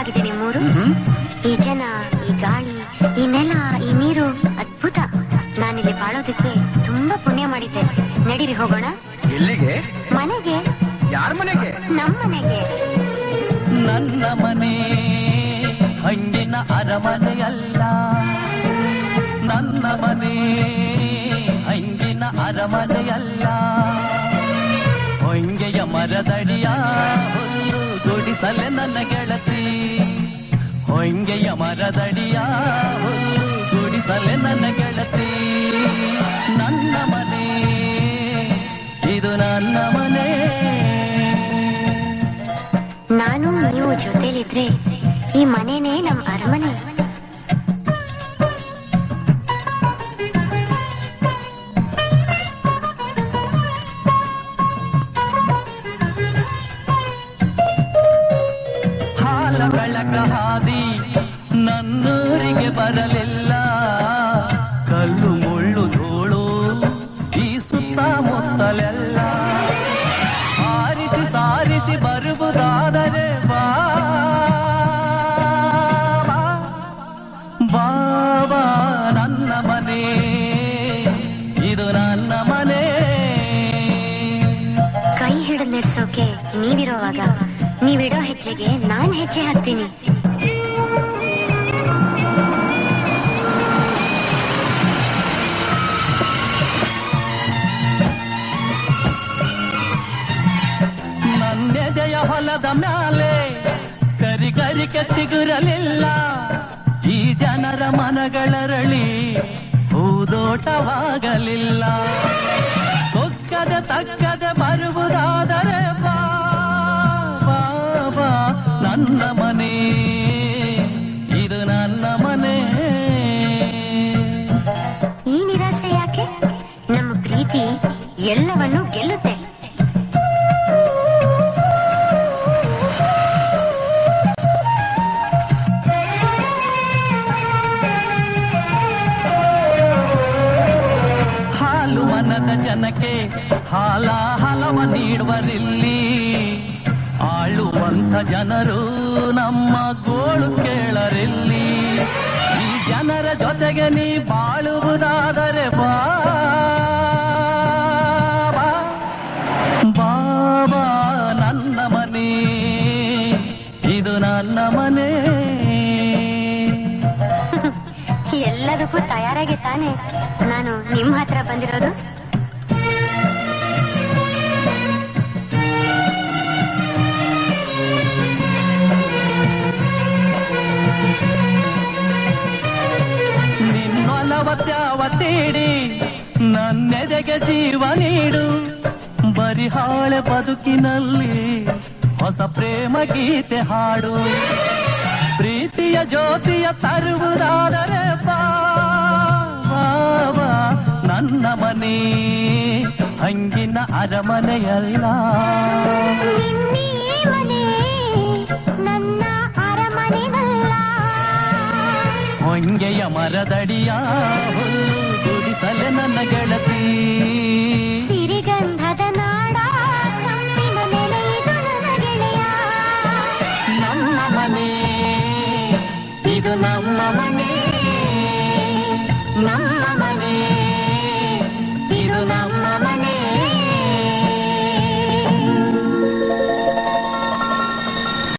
ಅದ್ಭುತವಾಗಿದೆ ನಿಮ್ಮೂರು ಈ ಜನ ಈ ಗಾಳಿ ಈ ನೆಲ ಈ ನೀರು ಅದ್ಭುತ ನಾನಿಲ್ಲಿ ಬಾಳೋದಕ್ಕೆ ತುಂಬಾ ಪುಣ್ಯ ಮಾಡಿದ್ದೆ ನಡೀರಿ ಹೋಗೋಣ ಎಲ್ಲಿಗೆ ಮನೆಗೆ ಯಾರ ಮನೆಗೆ ನಮ್ಮ ಮನೆಗೆ ನನ್ನ ಮನೆ ಹಂಗಿನ ಅರಮನೆಯಲ್ಲ ನನ್ನ ಮನೆ ಹಂಗಿನ ಅರಮನೆಯಲ್ಲ ಹೊಂಗೆಯ ಮರದಡಿಯ ಹುಲ್ಲು ಗುಡಿಸಲೆ ನನ್ನ ಗೆಳತಿ ಹೊಂಗೆಯ ಮರದಡಿಯ ಹುಲ್ಲು ಗುಡಿಸಲೆ ನನ್ನ ಗೆಳತಿ ನನ್ನ ಮನೆ ಇದು ನನ್ನ ಮನೆ ನಾನು ನೀವು ಜೊತೆಲಿದ್ರೆ ಈ ಮನೆನೇ ನಮ್ ಅರಮನೆ ಹಾಲ ಬೆಳಕ ಹಾದಿ ನನ್ನೂರಿಗೆ ಬರಲಿಲ್ಲ ಕಲ್ಲು ಮುಳ್ಳು ಧೂಳು ಈ ಸುತ್ತಮುತ್ತಲೆಲ್ಲ ಆರಿಸಿ ಸಾರಿಸಿ ಬರುವುದಾದರೆ ಬಾ ಬಾ, ಬಾಬಾ ನನ್ನ ಮನೆ ಇದು ನನ್ನ ಮನೆ ಕೈ ಹಿಡಿದು ನಡೆಸೋಕೆ ನೀವಿರೋವಾಗ ನೀವಿಡೋ ಹೆಜ್ಜೆಗೆ ನಾನ್ ಹೆಜ್ಜೆ ಹಾಕ್ತೀನಿ ನನ್ನೆದೆಯ ಹೊಲದ ಮ್ಯಾಲೆ ಕರಿ ಕರಿಕೆ ಚಿಗುರಲಿಲ್ಲ ಈ ಜನರ ಮನಗಳರಳಿ ಹೂದೋಟವಾಗಲಿಲ್ಲ ತೊಕ್ಕದೆ ತಕ್ಕದೆ ಬರುವುದಾದರೆ ಬಾ ಬಾ, ಬಾ, ನನ್ನ ಮನೆ ಇದು ನನ್ನ ಮನೆ ಈ ನಿರಾಸೆ ಯಾಕೆ ನಮ್ಮ ಪ್ರೀತಿ ಎಲ್ಲವನ್ನೂ ಗೆಲ್ಲುತ್ತೆ ಹಾಲು ಮನದ ಜನಕ್ಕೆ ಹಾಲ ಹಲವ ನೀಡುವರಿಲ್ಲಿ ಆಳುವಂತ ಜನರು ನಮ್ಮ ಗೋಳು ಕೇಳರಿಲ್ಲಿ ಈ ಜನರ ಜೊತೆಗೆ ನೀ ಬಾಳುವುದಾದರೆ ಬಾ ಬಾ, ಬಾಬಾ ನನ್ನ ಮನೆ ಇದು ನನ್ನ ಮನೆ ಎಲ್ಲದಕ್ಕೂ ತಯಾರಾಗಿ ತಾನೆ ನಾನು ನಿಮ್ ಹತ್ರ ಬಂದಿರೋದು ನಿನ್ನೊಲವ ತ್ಯಾವ ತೀಡಿ ನನ್ನೆದೆಗೆ ಜೀವ ನೀಡು ಬರಿಹಾಳೆ ಬದುಕಿನಲ್ಲಿ ಹೊಸ ಪ್ರೇಮ ಗೀತೆ ಹಾಡು ಪ್ರೀತಿಯ ಜ್ಯೋತಿಯ ತರುವುದಾದರೆ ಬಾ ಬಾ, ಬಾ, ನನ್ನ ಮನೆ ಹಂಗಿನ ಅರಮನೆಯಲ್ಲ ನಿನ್ನೀ ಮನೆ ನನ್ನ ಅರಮನೆವಲ್ಲ ಹೊಂಗೆಯ ಮರದಡಿಯ ಹುಲ್ಲು ಗುಡಿಸಲೆ ನನ್ನ ಗೆಳತಿ ಸಿರಿಗಂಧದ ನಾಡ ಕಣ್ಣಿನ ನೆನೆಯಿದು ನನ್ನ ಗೆಳೆಯ ನಮ್ಮ ಮನೆ ಇದು ನಮ್ಮ